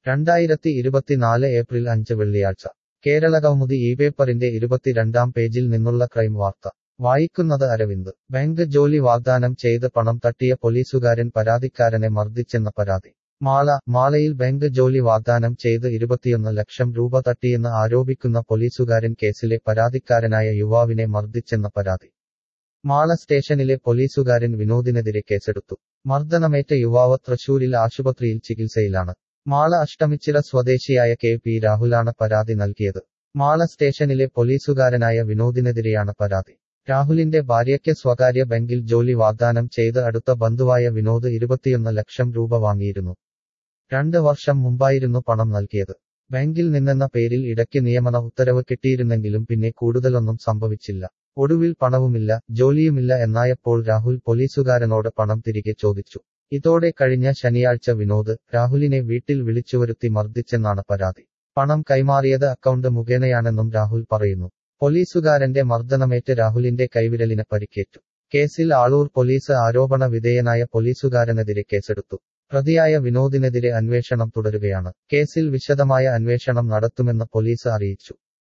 രണ്ടായിരത്തി ഇരുപത്തിനാല് ഏപ്രിൽ അഞ്ച് വെള്ളിയാഴ്ച കേരളകൗമുദി ഈ പേപ്പറിന്റെ ഇരുപത്തിരണ്ടാം പേജിൽ നിന്നുള്ള ക്രൈം വാർത്ത വായിക്കുന്നത് അരവിന്ദ് ബാങ്ക് ജോലി വാഗ്ദാനം ചെയ്ത് പണം തട്ടിയ പോലീസുകാരൻ പരാതിക്കാരനെ മർദ്ദിച്ചെന്ന പരാതി മാള മാളയിൽ ബാങ്ക് ജോലി വാഗ്ദാനം ചെയ്ത് ഇരുപത്തിയൊന്ന് ലക്ഷം രൂപ തട്ടിയെന്ന് ആരോപിക്കുന്ന പോലീസുകാരൻ കേസിലെ പരാതിക്കാരനായ യുവാവിനെ മർദ്ദിച്ചെന്ന പരാതി മാള സ്റ്റേഷനിലെ പോലീസുകാരൻ വിനോദിനെതിരെ കേസെടുത്തു മർദ്ദനമേറ്റ യുവാവ് തൃശൂരിൽ ആശുപത്രിയിൽ ചികിത്സയിലാണ് മാള അഷ്ടമിച്ചിറ സ്വദേശിയായ കെ പി രാഹുലാണ് പരാതി നൽകിയത് മാള സ്റ്റേഷനിലെ പോലീസുകാരനായ വിനോദിനെതിരെയാണ് പരാതി രാഹുലിന്റെ ഭാര്യയ്ക്ക് സ്വകാര്യ ബാങ്കിൽ ജോലി വാഗ്ദാനം ചെയ്ത് അടുത്ത ബന്ധുവായ വിനോദ് ഇരുപത്തിയൊന്ന് ലക്ഷം രൂപ വാങ്ങിയിരുന്നു രണ്ട് വർഷം മുമ്പായിരുന്നു പണം നൽകിയത് ബാങ്കിൽ നിന്നെന്ന പേരിൽ ഇടയ്ക്ക് നിയമന ഉത്തരവ് കിട്ടിയിരുന്നെങ്കിലും പിന്നെ കൂടുതലൊന്നും സംഭവിച്ചില്ല ഒടുവിൽ പണവുമില്ല ജോലിയുമില്ല എന്നായപ്പോൾ രാഹുൽ പോലീസുകാരനോട് പണം തിരികെ ചോദിച്ചു ഇതോടെ കഴിഞ്ഞ ശനിയാഴ്ച വിനോദ് രാഹുലിനെ വീട്ടിൽ വിളിച്ചുവരുത്തി മർദ്ദിച്ചെന്നാണ് പരാതി പണം കൈമാറിയത് അക്കൗണ്ട് മുഖേനയാണെന്നും രാഹുൽ പറയുന്നു പോലീസുകാരന്റെ മർദ്ദനമേറ്റ് രാഹുലിന്റെ കൈവിരലിന് പരിക്കേറ്റു കേസിൽ ആളൂർ പോലീസ് ആരോപണ വിധേയനായ പോലീസുകാരനെതിരെ കേസെടുത്തു പ്രതിയായ വിനോദിനെതിരെ അന്വേഷണം തുടരുകയാണ് കേസിൽ വിശദമായ അന്വേഷണം നടത്തുമെന്ന് പോലീസ് അറിയിച്ചു